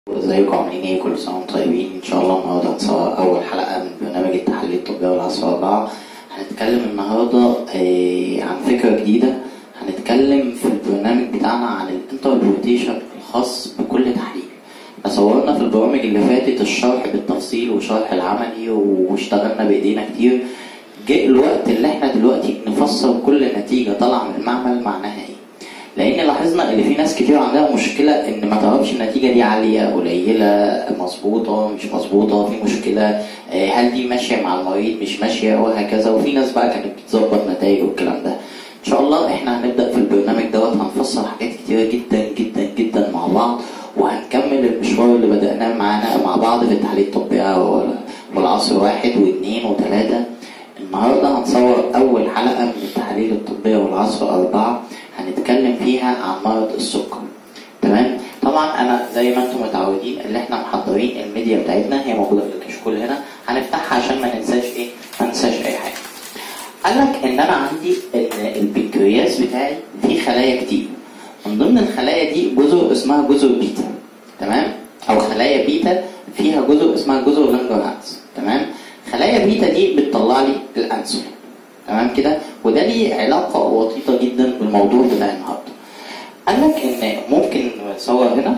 ازيكم عاملين ايه كل سنه وانتم طيبين ان شاء الله النهارده هنصور اول حلقه من برنامج التحليل الطبي والعصر أربعة هنتكلم النهارده آه، عن فكره جديده هنتكلم في البرنامج بتاعنا عن الانتربريتيشن الخاص بكل تحليل احنا صورنا في البرامج اللي فاتت الشرح بالتفصيل وشرح العملي واشتغلنا بايدينا كتير جه الوقت اللي احنا دلوقتي نفسر كل نتيجه طالعه من المعمل معناها ايه لان لاحظنا ان في ناس كتير عندها مشكله ان ما تعرفش النتيجه دي عاليه قليله مظبوطه مش مظبوطه في مشكله آه، هل دي ماشيه مع المريض مش ماشيه وهكذا وفي ناس بقى كانت بتظبط نتائج والكلام ده ان شاء الله احنا هنبدا في البرنامج دوت هنفسر حاجات كتيره جدا جدا جدا مع بعض وهنكمل المشوار اللي بدأناه معانا مع بعض في التحليل الطبي والعصر واحد واثنين وثلاثة النهارده هنصور أول حلقة من التحاليل الطبية والعصر أربعة هنتكلم فيها عن مرض السكر تمام طبعا انا زي ما انتم متعودين اللي احنا محضرين الميديا بتاعتنا هي موجوده في الكشكول هنا هنفتحها عشان ما ننساش ايه ما ننساش اي حاجه قال لك ان انا عندي ان البنكرياس بتاعي فيه خلايا كتير من ضمن الخلايا دي جزر اسمها جزر بيتا تمام او خلايا بيتا فيها جزر اسمها جزر لانجرهانز تمام خلايا بيتا دي بتطلع لي الانسولين تمام كده وده ليه علاقه وطيده جدا بالموضوع بتاع النهارده قال لك ان ممكن نصور هنا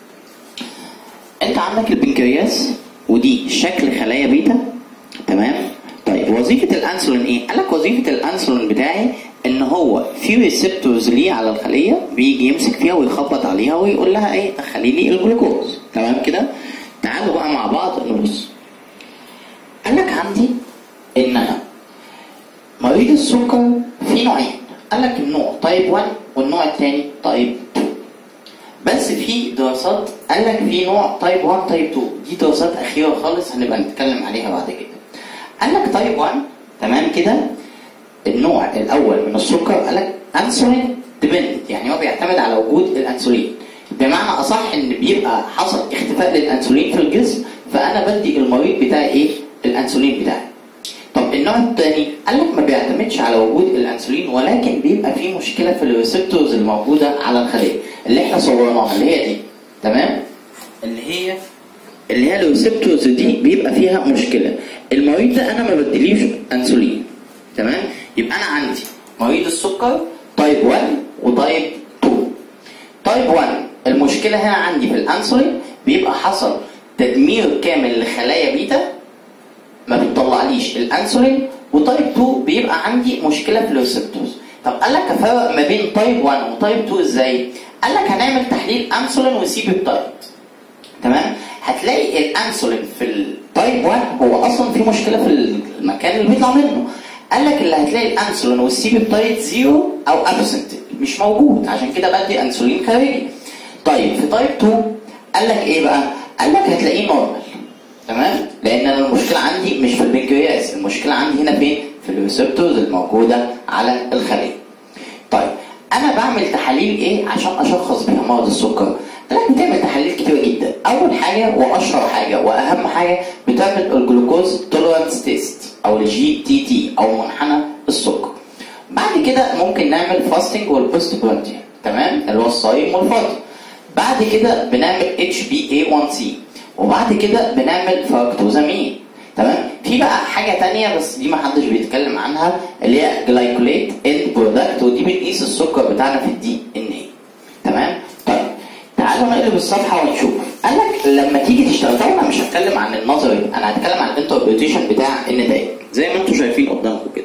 انت عندك البنكرياس ودي شكل خلايا بيتا تمام طيب وظيفه الانسولين ايه قال لك وظيفه الانسولين بتاعي ان هو في ريسبتورز ليه على الخليه بيجي يمسك فيها ويخبط عليها ويقول لها ايه دخلي لي الجلوكوز تمام كده تعالوا بقى مع بعض نبص قال لك عندي ان انا مريض السكر في نوعين قال لك النوع تايب 1 والنوع الثاني تايب 2 بس في دراسات قال لك في نوع تايب 1 تايب 2 دي دراسات اخيره خالص هنبقى نتكلم عليها بعد كده قال لك تايب 1 تمام كده النوع الاول من السكر قال لك انسولين ديبندنت يعني هو بيعتمد على وجود الانسولين بمعنى اصح ان بيبقى حصل اختفاء للانسولين في الجسم فانا بدي المريض بتاعي ايه الانسولين بتاعي طب النوع الثاني قال لك ما بيعتمدش على وجود الانسولين ولكن بيبقى في مشكله في الريسبتورز الموجوده على الخليه اللي احنا صورناها اللي هي دي تمام اللي هي اللي هي الريسبتورز دي بيبقى فيها مشكله المريض ده انا ما بديليش انسولين تمام يبقى انا عندي مريض السكر تايب 1 وتايب 2 تايب 1 المشكله هنا عندي في الانسولين بيبقى حصل تدمير كامل لخلايا بيتا ما بتطلعليش الانسولين وتايب 2 بيبقى عندي مشكله في الريسبتورز طب قال لك افرق ما بين تايب 1 وتايب 2 ازاي قال لك هنعمل تحليل انسولين وسي بيبتايد تمام هتلاقي الانسولين في التايب 1 هو اصلا في مشكله في المكان اللي بيطلع منه قال لك اللي هتلاقي الانسولين والسي بيبتايد زيرو او ابسنت مش موجود عشان كده بدي انسولين خارجي طيب في تايب 2 قال لك ايه بقى قال لك هتلاقيه نورمال تمام لان انا المشكله عندي مش في البنكرياس المشكله عندي هنا فين في الريسبتورز الموجوده على الخليه طيب انا بعمل تحاليل ايه عشان اشخص بيها مرض السكر انا بتعمل تحاليل كتير جدا اول حاجه واشهر حاجه واهم حاجه بتعمل الجلوكوز توليرانس تيست او الجي تي تي او منحنى السكر بعد كده ممكن نعمل فاستنج والبوست برانتيا تمام اللي هو الصايم والفاطر بعد كده بنعمل اتش بي اي 1 سي وبعد كده بنعمل فركتوزامين تمام في بقى حاجه تانية بس دي ما حدش بيتكلم عنها اللي هي جلايكوليت اند برودكت ودي بنقيس السكر بتاعنا في الدي ان اي تمام طيب تعالوا نقلب الصفحه ونشوف قال لك لما تيجي تشتغل طبعا انا مش هتكلم عن النظري انا هتكلم عن الانتربريتيشن بتاع النتائج زي ما انتم شايفين قدامكم كده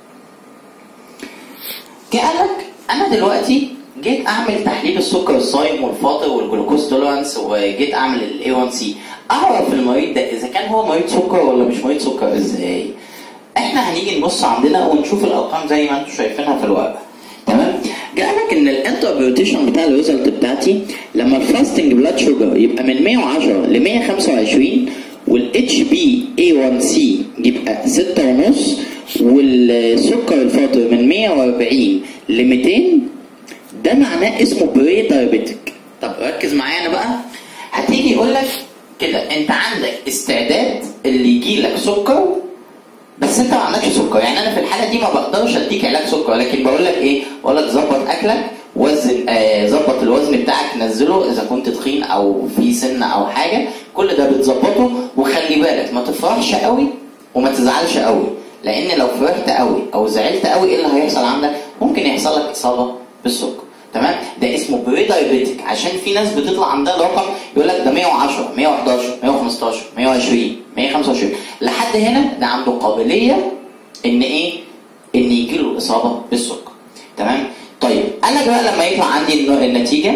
جه قال لك انا دلوقتي جيت اعمل تحليل السكر الصايم والفاطر والجلوكوز تولرانس وجيت اعمل الاي 1 سي اعرف المريض ده اذا كان هو مريض سكر ولا مش مريض سكر ازاي احنا هنيجي نبص عندنا ونشوف الارقام زي ما انتم شايفينها في الورقه تمام جاء لك ان الانتربريتيشن بتاع الريزلت بتاعتي لما الفاستنج بلاد شوجر يبقى من 110 ل 125 والاتش بي اي 1 سي يبقى 6 ونص والسكر الفاطر من 140 ل 200 ده معناه اسمه بري دايابيتك طب ركز معايا انا بقى هتيجي يقول لك كده انت عندك استعداد اللي يجي لك سكر بس انت ما عندكش سكر يعني انا في الحاله دي ما بقدرش اديك علاج سكر لكن بقول لك ايه بقول لك ظبط اكلك وزن آه، ظبط الوزن بتاعك نزله اذا كنت تخين او في سن او حاجه كل ده بتظبطه وخلي بالك ما تفرحش قوي وما تزعلش قوي لان لو فرحت قوي او زعلت قوي ايه اللي هيحصل عندك ممكن يحصل لك اصابه بالسكر تمام ده اسمه بري دايابيتك عشان في ناس بتطلع عندها الرقم يقول لك ده 110 111 115 120 125 لحد هنا ده عنده قابليه ان ايه ان يجي له اصابه بالسكر تمام طيب انا بقى لما يطلع عندي الن- النتيجه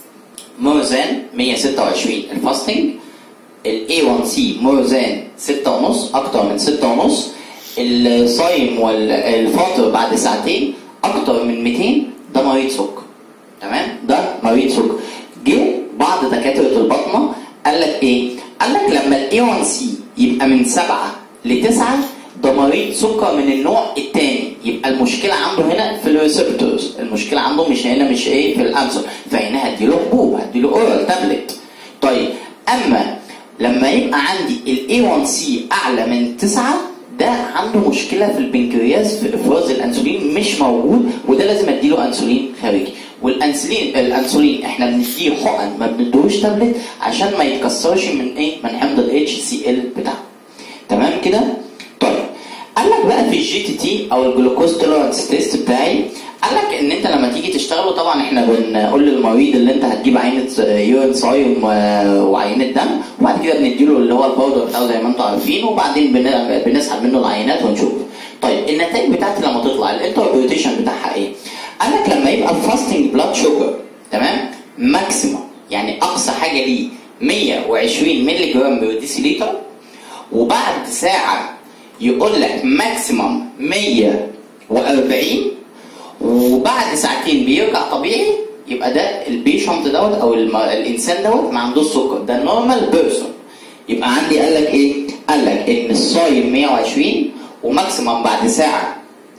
موزان 126 الفاستنج ال A1C موزان 6 ونص اكتر من 6 ونص الصايم والفاطر بعد ساعتين اكتر من 200 ده مريض سكر تمام ده مريض سكر جه بعض دكاتره البطنه قال لك ايه قال لك لما ال A1C يبقى من 7 ل 9 ده مريض سكر من النوع الثاني يبقى المشكله عنده هنا في الريسبتورز المشكله عنده مش هنا مش ايه في الانسر فهنا هديله حبوب هديله اورال تابلت طيب اما لما يبقى عندي ال A1C اعلى من 9 ده عنده مشكله في البنكرياس في افراز الانسولين مش موجود وده لازم اديله انسولين خارجي والانسولين الانسولين احنا بنديه حقن ما بنديهوش تابلت عشان ما يتكسرش من ايه من حمض الاتش سي ال بتاعه تمام كده طيب قال لك بقى في الجي تي تي او الجلوكوز تولرانس تيست بتاعي قال لك ان انت لما تيجي تشتغله طبعا احنا بنقول للمريض اللي انت هتجيب عينه يورين صايم و- وعينه دم وبعد كده بنديله اللي هو الباودر بتاعه زي ما انتم عارفين وبعدين بن- بنسحب منه العينات ونشوف طيب النتائج بتاعتي لما تطلع الانتربريتيشن بتاعها ايه؟ قال لك لما يبقى الفاستنج بلاد شوجر تمام ماكسيموم يعني اقصى حاجه ليه 120 مللي جرام بر ديسيليتر وبعد ساعة يقول لك ماكسيمم 140 وبعد ساعتين بيرجع طبيعي يبقى ده البيشنت دوت او الم... الانسان دوت ما عندوش سكر ده نورمال بيرسون يبقى عندي قال لك ايه؟ قال لك ان الصايم 120 وماكسيمم بعد ساعة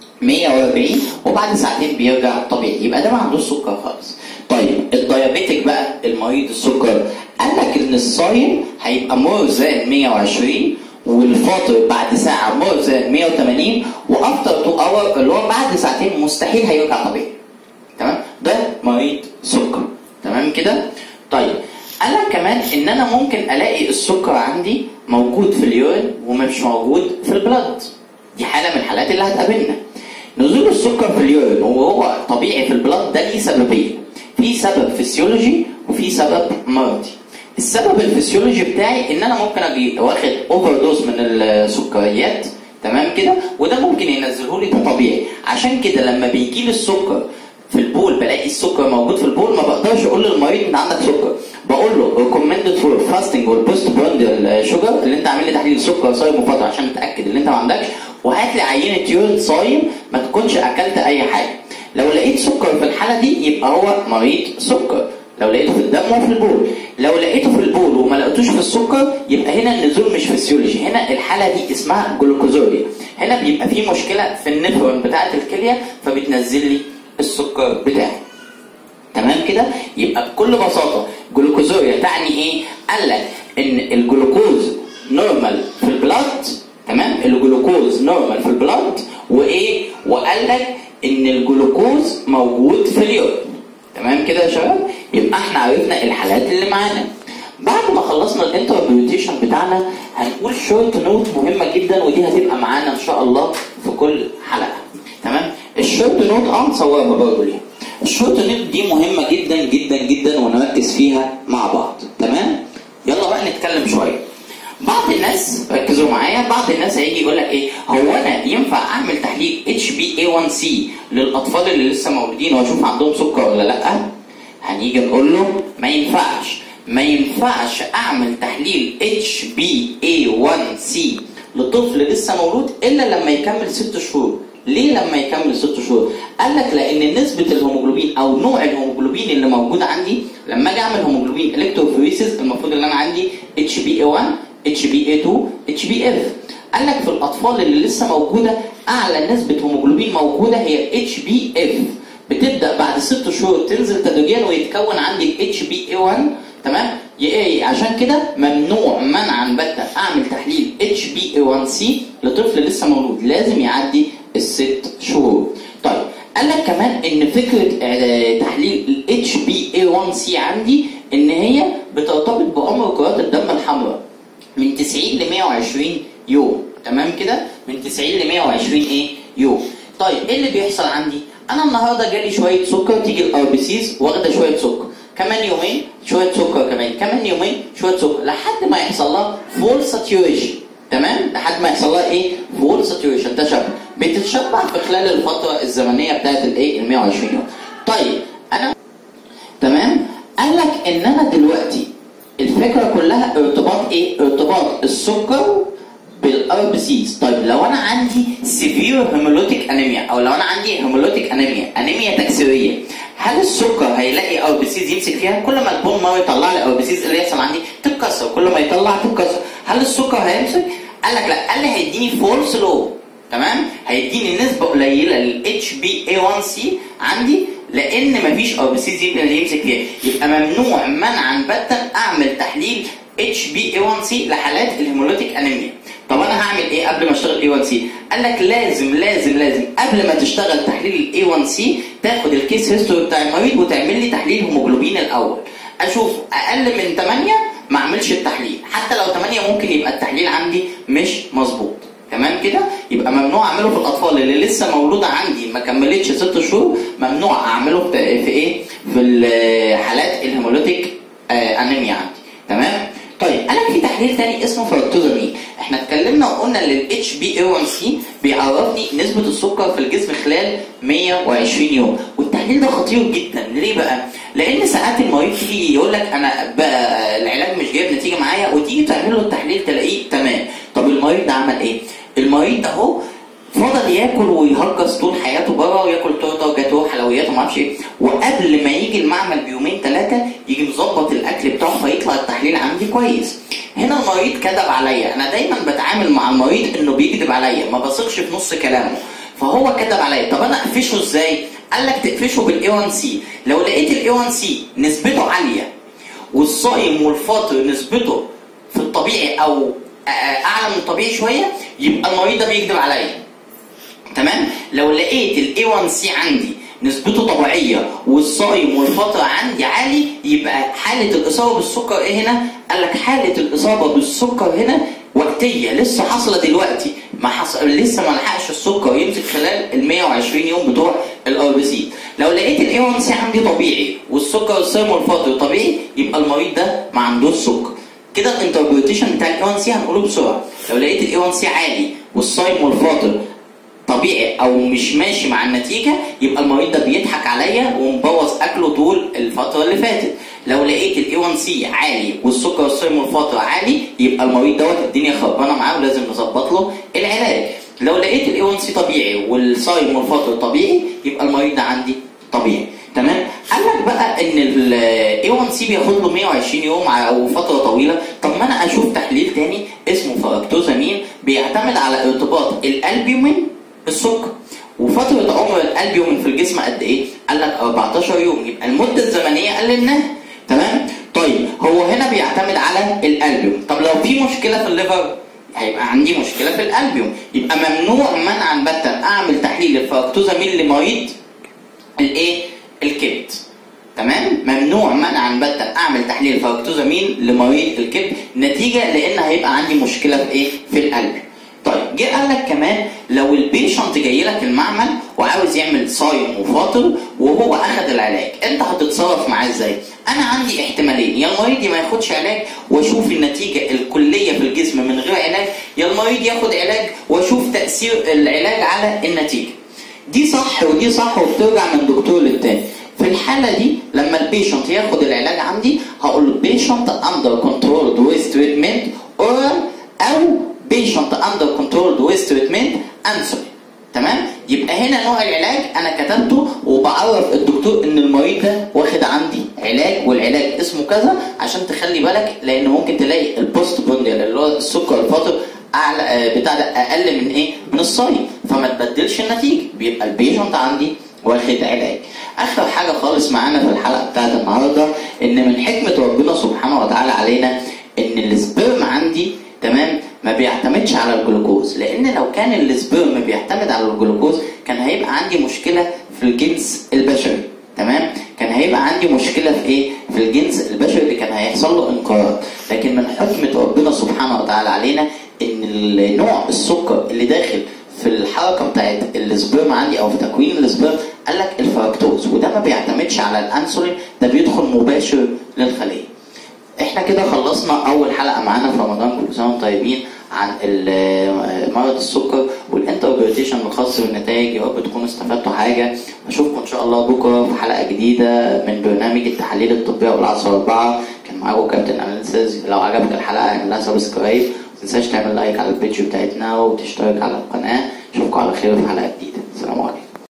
140 وبعد ساعتين بيرجع طبيعي يبقى ده ما عندوش سكر خالص طيب الديابيتك بقى المريض السكر قال لك ان الصايم هيبقى مور ذان 120 والفاطر بعد ساعه مور ذان 180 وافتر 2 اور اللي هو بعد ساعتين مستحيل هيرجع طبيعي تمام ده مريض سكر تمام كده طيب قال لك كمان ان انا ممكن الاقي السكر عندي موجود في اليورين ومش موجود في البلد دي حاله من الحالات اللي هتقابلنا نزول السكر في اليورين وهو طبيعي في البلد ده ليه سببين في سبب فسيولوجي وفي سبب مرضي السبب الفسيولوجي بتاعي ان انا ممكن اجي واخد اوفر دوز من السكريات تمام كده وده ممكن ينزله لي ده طبيعي عشان كده لما بيجي لي السكر في البول بلاقي السكر موجود في البول ما بقدرش اقول للمريض انت عندك سكر بقول له ريكومندد فور فاستنج والبوست براند شوجر اللي انت عامل لي تحليل سكر صايم وفتره عشان تتاكد ان انت ما عندكش وهات لي عينه يورين صايم ما تكونش اكلت اي حاجه لو لقيت سكر في الحاله دي يبقى هو مريض سكر لو لقيته في الدم وفي البول لو لقيته في البول وما لقيتوش في السكر يبقى هنا النزول مش فسيولوجي هنا الحاله دي اسمها جلوكوزوريا هنا بيبقى في مشكله في النفرون بتاعه الكليه فبتنزل لي السكر بتاعي تمام كده يبقى بكل بساطه جلوكوزوريا تعني ايه قال لك ان الجلوكوز نورمال في البلاد تمام الجلوكوز نورمال في البلاد وايه وقال لك ان الجلوكوز موجود في اليورين تمام كده يا شباب يبقى احنا عرفنا الحالات اللي معانا بعد ما خلصنا الانتربريتيشن بتاعنا هنقول شورت نوت مهمه جدا ودي هتبقى معانا ان شاء الله في كل حلقه تمام الشورت نوت اه نصورها برضه ليها الشورت نوت دي مهمه جدا جدا جدا ونركز فيها مع بعض تمام يلا بقى نتكلم شويه بعض الناس ركزوا معايا بعض الناس هيجي يقول لك ايه هو انا ينفع اعمل تحليل اتش بي اي 1 سي للاطفال اللي لسه مولودين واشوف عندهم سكر ولا لا هنيجي نقول له ما ينفعش ما ينفعش اعمل تحليل اتش بي اي 1 سي لطفل لسه مولود الا لما يكمل ست شهور ليه لما يكمل ست شهور؟ قال لك لان نسبه الهيموجلوبين او نوع الهيموجلوبين اللي موجود عندي لما اجي اعمل هيموجلوبين الكتروفوريسيس المفروض ان انا عندي اتش بي اي 1 اتش بي اي 2 اتش بي اف قال لك في الاطفال اللي لسه موجوده اعلى نسبه هيموجلوبين موجوده هي اتش بي اف بتبدا بعد ست شهور تنزل تدريجيا ويتكون عندي اتش بي اي 1 تمام ايه عشان كده ممنوع منعا باتا اعمل تحليل اتش بي اي 1 سي لطفل لسه مولود لازم يعدي الست شهور طيب قال لك كمان ان فكره آه، تحليل ال HbA1c عندي ان هي بترتبط بعمر كرات الدم الحمراء من 90 ل 120 يوم تمام كده من 90 ل 120 ايه يوم طيب ايه اللي بيحصل عندي انا النهارده جالي شويه سكر تيجي الار بي سيز واخده شويه سكر كمان يومين شويه سكر كمان كمان يومين شويه سكر لحد ما يحصل لها فول ساتيوريشن تمام لحد ما يحصل لها ايه فول ساتيوريشن تشبع بتتشبع في خلال الفتره الزمنيه بتاعت الايه ال 120 يوم طيب انا تمام قال لك ان انا دلوقتي الفكره كلها ارتباط ايه ارتباط السكر بالار بي سيز طيب لو انا عندي سيفير هيمولوتيك انيميا او لو انا عندي هيمولوتيك انيميا انيميا تكسيريه هل السكر هيلاقي ار بي سيز يمسك فيها كل ما البون مارو يطلع لي ار بي سيز اللي يحصل عندي تتكسر كل ما يطلع تتكسر هل السكر هيمسك قال لك لا قال لي هيديني فولس لو تمام هيديني نسبه قليله لل HbA1c عندي لان مفيش ار بي سيز يقدر يمسك فيها يبقى ممنوع منعا باتا اعمل تحليل HbA1c لحالات الهيمولوتيك انيميا طب انا هعمل ايه قبل ما اشتغل A1C قال لك لازم لازم لازم قبل ما تشتغل تحليل ال A1C تاخد الكيس هيستوري بتاع المريض وتعمل لي تحليل هيموجلوبين الاول اشوف اقل من 8 ما اعملش التحليل حتى لو 8 ممكن يبقى التحليل عندي مش مظبوط تمام كده يبقى ممنوع اعمله في الاطفال اللي لسه مولوده عندي ما كملتش 6 شهور ممنوع اعمله في في ايه في الحالات الهيمولوتيك آه، انيميا عندي تمام طيب قال لك في تحليل تاني اسمه فركتوزامين احنا اتكلمنا وقلنا ان ال HbA1c بيعرفني نسبة السكر في الجسم خلال 120 يوم والتحليل ده خطير جدا ليه بقى؟ لان ساعات المريض تيجي يقول لك انا بقى العلاج مش جايب نتيجة معايا وتيجي تعمل له التحليل تلاقيه تمام طب المريض ده عمل ايه؟ المريض ده اهو فضل ياكل ويهجس طول حياته بره وياكل تورته وجاتوه وحلويات وما اعرفش ايه وقبل ما يجي المعمل بيومين ثلاثه يجي مظبط الاكل بتاعه فيطلع التحليل عندي كويس هنا المريض كذب عليا انا دايما بتعامل مع المريض انه بيكذب عليا ما بثقش في نص كلامه فهو كذب عليا طب انا اقفشه ازاي قال لك تقفشه بالاي 1 سي لو لقيت الاي 1 سي نسبته عاليه والصايم والفاطر نسبته في الطبيعي او اعلى من الطبيعي شويه يبقى المريض ده بيكذب عليا تمام لو لقيت الاي 1 سي عندي نسبته طبيعيه والصايم والفتره عندي عالي يبقى حاله الاصابه بالسكر ايه هنا؟ قال لك حاله الاصابه بالسكر هنا وقتيه لسه حاصله دلوقتي ما حصل لسه ما لحقش السكر يمسك خلال ال 120 يوم بتوع الار بي سي لو لقيت الاي 1 سي عندي طبيعي والسكر والصايم والفطر طبيعي يبقى المريض ده ما عندوش سكر كده الانتربريتيشن بتاع الاي 1 سي هنقوله بسرعه لو لقيت الاي 1 سي عالي والصايم والفاطر طبيعي او مش ماشي مع النتيجه يبقى المريض ده بيضحك عليا ومبوظ اكله طول الفتره اللي فاتت لو لقيت الاي 1 سي عالي والسكر والصايم والفتره عالي يبقى المريض دوت الدنيا خربانه معاه ولازم نظبط له العلاج لو لقيت الاي 1 سي طبيعي والصايم والفتره طبيعي يبقى المريض ده عندي طبيعي تمام قال لك بقى ان الاي 1 سي بياخد له 120 يوم او فتره طويله طب ما انا اشوف تحليل تاني اسمه فركتوزامين بيعتمد على ارتباط الالبيومين بالسكر وفترة عمر الالبيومين في الجسم قد ايه؟ قال لك 14 يوم يبقى المدة الزمنية قللناها تمام؟ طيب هو هنا بيعتمد على الالبيوم طب لو في مشكلة في الليفر هيبقى عندي مشكلة في الالبيوم يبقى ممنوع منعا باتا اعمل تحليل الفركتوزامين لمريض الايه؟ الكبد تمام ممنوع منعا باتا اعمل تحليل فركتوزامين لمريض الكبد نتيجه لان هيبقى عندي مشكله في ايه في القلب طيب جه قال لك كمان لو البيشنت جاي لك المعمل وعاوز يعمل صايم وفاطر وهو اخذ العلاج انت هتتصرف معاه ازاي انا عندي احتمالين يا المريض ما ياخدش علاج واشوف النتيجه الكليه في الجسم من غير علاج يا المريض ياخد علاج واشوف تاثير العلاج على النتيجه دي صح ودي صح وبترجع من دكتور للتاني في الحالة دي لما البيشنت ياخد العلاج عندي هقول له بيشنت اندر كنترول ويز تريتمنت اورال او بيشنت اندر كنترول ويز تريتمنت انسولين تمام يبقى هنا نوع العلاج انا كتبته وبعرف الدكتور ان المريض ده واخد عندي علاج والعلاج اسمه كذا عشان تخلي بالك لان ممكن تلاقي البوست بونديال اللي هو السكر الفاطر اعلى آه، بتاع ده اقل من ايه من الصايم فما تبدلش النتيجه بيبقى البيشنت عندي واخد علاج اخر حاجه خالص معانا في الحلقه بتاعت النهارده ان من حكمه ربنا سبحانه وتعالى علينا ان السبرم عندي تمام ما بيعتمدش على الجلوكوز لان لو كان السبرم بيعتمد على الجلوكوز كان هيبقى عندي مشكله في الجنس البشري تمام كان هيبقى عندي مشكله في ايه في الجنس البشري اللي كان هيحصل له انقراض لكن من حكمه ربنا سبحانه وتعالى علينا ان النوع السكر اللي داخل في الحركه بتاعت السبرم عندي او في تكوين السبرم قال لك الفركتوز وده ما بيعتمدش على الانسولين ده بيدخل مباشر للخليه احنا كده خلصنا اول حلقه معانا في رمضان كل سنه وانتم طيبين عن ال- مرض السكر والانتربريتيشن الخاص بالنتائج يا رب تكونوا استفدتوا حاجه اشوفكم ان شاء الله بكره في حلقه جديده من برنامج التحاليل الطبيه والعصر اربعه كان معاكم كابتن اناليسيز لو عجبك الحلقه اعمل لها سبسكرايب ما تنساش تعمل لايك على البيج بتاعتنا وتشترك على القناه اشوفكم على خير في حلقه جديده